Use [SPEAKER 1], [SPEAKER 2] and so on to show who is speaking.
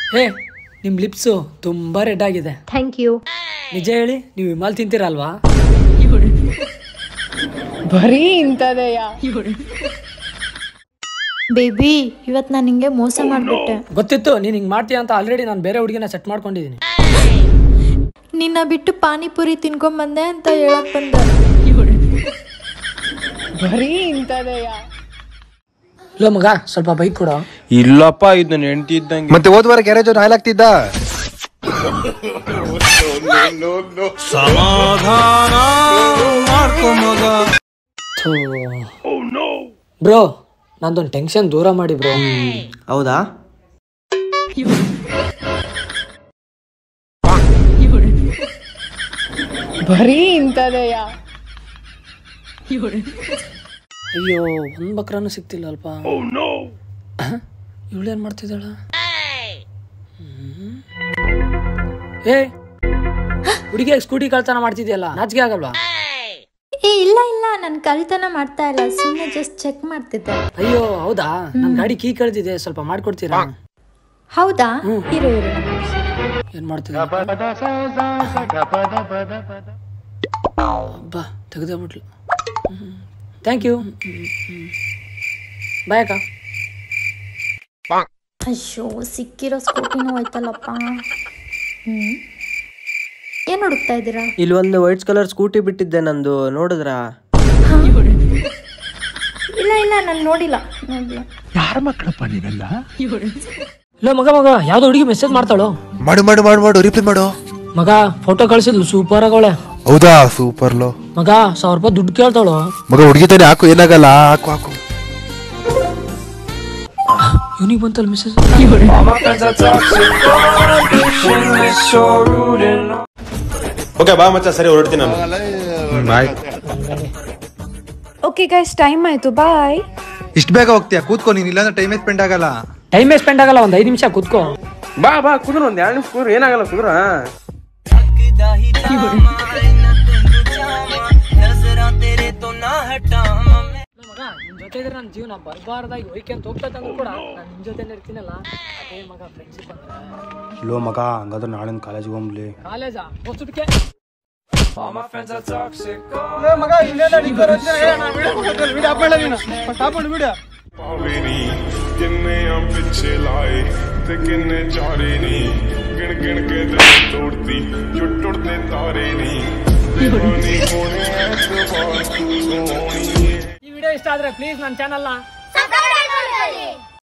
[SPEAKER 1] ಹೇ ನಿಮ್ಮ ಲಿಪ್ಸು ತುಂಬ ರೆಡ್ ಆಗಿದೆ
[SPEAKER 2] ಥ್ಯಾಂಕ್ ಯು
[SPEAKER 1] ನಿಜ ಹೇಳಿ ನೀವು ವಿಮಾಲ್ ತಿಂತೀರಲ್ವಾ
[SPEAKER 3] ಬರೀ ಇಂಥದೆಯಾ
[SPEAKER 2] ಬೇಬಿ ಇವತ್ತು ನಾನು ನಿಂಗೆ ಮೋಸ ಮಾಡಿಬಿಟ್ಟೆ
[SPEAKER 1] ಗೊತ್ತಿತ್ತು ನೀನು ಹಿಂಗೆ ಮಾಡ್ತೀಯ ಅಂತ ಆಲ್ರೆಡಿ ನಾನು ಬೇರೆ ಹುಡುಗಿನ ಸೆಟ್ ಮಾಡ್ಕೊಂಡಿದ್ದೀನಿ
[SPEAKER 2] ನಿನ್ನ ಬಿಟ್ಟು ಪಾನಿಪುರಿ ತಿನ್ಕೊಂಬಂದೆ ಅಂತ ಹೇಳಕ್ ಬಂದೆ
[SPEAKER 3] ಬರೀ ಇಂಥದೆಯಾ
[SPEAKER 1] ಲೋ ಮಗ ಸ್ವಲ್ಪ ಬೈಕ್ ಕೊಡು
[SPEAKER 4] ಇಲ್ಲಪ್ಪ ಇದು ನನ್ನ ಹೆಂಡತಿ ಇದ್ದಂಗೆ
[SPEAKER 5] ಮತ್ತೆ ಹೋದ ವಾರ ಗ್ಯಾರೇಜ್ ಅವ್ರು ಹಾಲಾಗ್ತಿದ್ದ
[SPEAKER 1] ಬ್ರೋ ನಂದೊಂದು ಟೆನ್ಷನ್ ದೂರ ಮಾಡಿ ಬ್ರೋ
[SPEAKER 6] ಹೌದಾ
[SPEAKER 3] ಬರೀ ಇಂಥದೆಯಾ
[SPEAKER 1] ಅಯ್ಯೋ ಒಂದು ಬಕ್ರನೂ ಸಿಗ್ತಿಲ್ಲ ಅಲ್ಪ ಇವಳೇನು ಮಾಡ್ತಿದ್ದಾಳ ಹ್ಮ್. ಏ ಹುಡುಗಿಯಾಗಿ ಸ್ಕೂಟಿ ಕಳ್ತನ ಮಾಡ್ತಿದ್ಯಲ್ಲ ನಾಚಿಕೆ ಆಗಲ್ವಾ
[SPEAKER 2] ಏ ಇಲ್ಲ ಇಲ್ಲ ನಾನು ಕಳ್ತನ ಮಾಡ್ತಾ ಇಲ್ಲ ಸುಮ್ಮನೆ ಜಸ್ಟ್ ಚೆಕ್ ಮಾಡ್ತಿದ್ದೆ
[SPEAKER 1] ಅಯ್ಯೋ ಹೌದಾ ನನ್ನ ಗಾಡಿ ಕೀ ಕಳ್ದಿದೆ ಸ್ವಲ್ಪ ಮಾಡ್ಕೊಡ್ತೀರಾ
[SPEAKER 2] ಹೌದಾ ಇರು ಇರು
[SPEAKER 1] ಏನ್ ಮಾಡ್ತಿದ್ದ ಅಬ್ಬಾ ತೆಗ್ದೇ ಬಿಟ್ಲು ಥ್ಯಾಂಕ್ ಯು ಬಾಯ್ ಅಕ್ಕ
[SPEAKER 2] ಅಯ್ಯೋ ಸಿಕ್ಕಿರೋ ಸ್ಕೂಟಿನೂ ಹೋಯ್ತಲ್ಲಪ್ಪ ಹ್ಮ್ ಏನ್ ಹುಡುಕ್ತಾ ಇದ್ದೀರಾ
[SPEAKER 6] ಇಲ್ಲಿ ಒಂದು ವೈಟ್ ಕಲರ್ ಸ್ಕೂಟಿ ಬಿಟ್ಟಿದ್ದೆ ನಂದು ನೋಡಿದ್ರಾ
[SPEAKER 2] ಇಲ್ಲ ಇಲ್ಲ ನಾನು ನೋಡಿಲ್ಲ ನೋಡಿಲ್ಲ
[SPEAKER 1] ಇಲ್ಲ ಮಗ ಮಗ ಯಾವ್ದೋ ಹುಡುಗಿ ಮೆಸೇಜ್ ಮಾಡ್ತಾಳು
[SPEAKER 5] ಮಾಡು ಮಾಡು ಮಾಡು ಮಾಡು ರಿಪ್ಲೈ ಮಾಡು
[SPEAKER 1] ಮಗ ಫೋಟೋ ಕಳ್ಸಿದ್ಲು ಸೂಪರ್ ಆಗವಳೆ
[SPEAKER 5] ಹೌದಾ ಸೂಪರ್ಲು
[SPEAKER 1] ಮಗ ಸಾವಿರ ರೂಪಾಯಿ ದುಡ್ಡು ಕೇಳ್ತಾಳು
[SPEAKER 5] ಮಗ ಹುಡುಗಿ ತಾನೆ ಹಾಕು ಏನಾಗಲ್ಲ ಹಾಕು ಹಾಕು
[SPEAKER 1] ಇವನಿಗೆ ಬಂತಲ್ಲ ಮೆಸೇಜ್
[SPEAKER 4] ಓಕೆ ಬಾ ಮಚ್ಚ ಸರಿ ಹೊರಡ್ತೀನಿ ನಾನು
[SPEAKER 3] ಓಕೆ ಗೈಸ್ ಟೈಮ್ ಆಯ್ತು ಬಾಯ್
[SPEAKER 5] ಇಷ್ಟು ಬೇಗ ಹೋಗ್ತೀಯಾ ಕೂತ್ಕೊ ನೀನ್ ಇಲ್ಲಾಂದ್ರೆ ಟೈಮ್ ಸ್ಪೆಂಡ್ ಆಗಲ್ಲ
[SPEAKER 1] ಟೈಮ್ ಸ್ಪೆಂಡ್ ಆಗಲ್ಲ ಒಂದ್ ಐದು ನಿಮಿಷ ಕೂತ್ಕೋ
[SPEAKER 4] ಬಾ ಬಾ ಕುದುರ ಒಂದ್ ಎರಡು ನಿಮಿಷ ಕುದುರ ಏನಾಗಲ್ಲ ಕುದುರ
[SPEAKER 1] ಮಗ ನಿನ್ ಜೊತೆ ಇದ್ರೆ ನನ್ನ ಜೀವನ ಬರ್ಬಾರ್ದಾಗಿ ಹೋಯ್ಕೆ ಅಂತ ಹೋಗ್ತಾ ತಂದ್ರು ಕೂಡ ನಾನು ನಿನ್ ಜೊತೆ ಇರ್ತೀನಲ್ಲ ಅದೇ ಮಗ ಫ್ರೆಂಡ್ಶಿಪ್ ಅಂದ್ರೆ
[SPEAKER 5] ಲೋ ಮಗ ಹಂಗಾದ್ರೆ ನಾಳೆ ಕಾಲೇಜ್ಗೆ ಹೋಗ್ಲಿ
[SPEAKER 1] ಕಾಲೇಜಾ ಹೊಸದಕ್ಕೆ
[SPEAKER 7] ਪਾਵੇ ਨੀ ਕਿੰਨੇ ਆ ਪਿੱਛੇ ਲਾਏ ਤੇ ਕਿੰਨੇ ਚਾਰੇ ਨੀ ਗਿਣ ਗਿਣ ਕੇ ਦਿਲ ਤੋੜਦੀ ਜੋ ਟੁੱਟਦੇ ਤਾਰੇ ਨੀ ਦੇਵਾਨੀ ਕੋਣੇ ਐਤਵਾਰ ਤੂੰ ਸੋਹਣੀ
[SPEAKER 1] ಈ ವಿಡಿಯೋ ಇಷ್ಟ ಆದ್ರೆ ಪ್ಲೀಸ್ ನನ್ನ ಚಾನಲ್ನ
[SPEAKER 2] ಸಬ್ಸ್ಕ್ರೈಬ್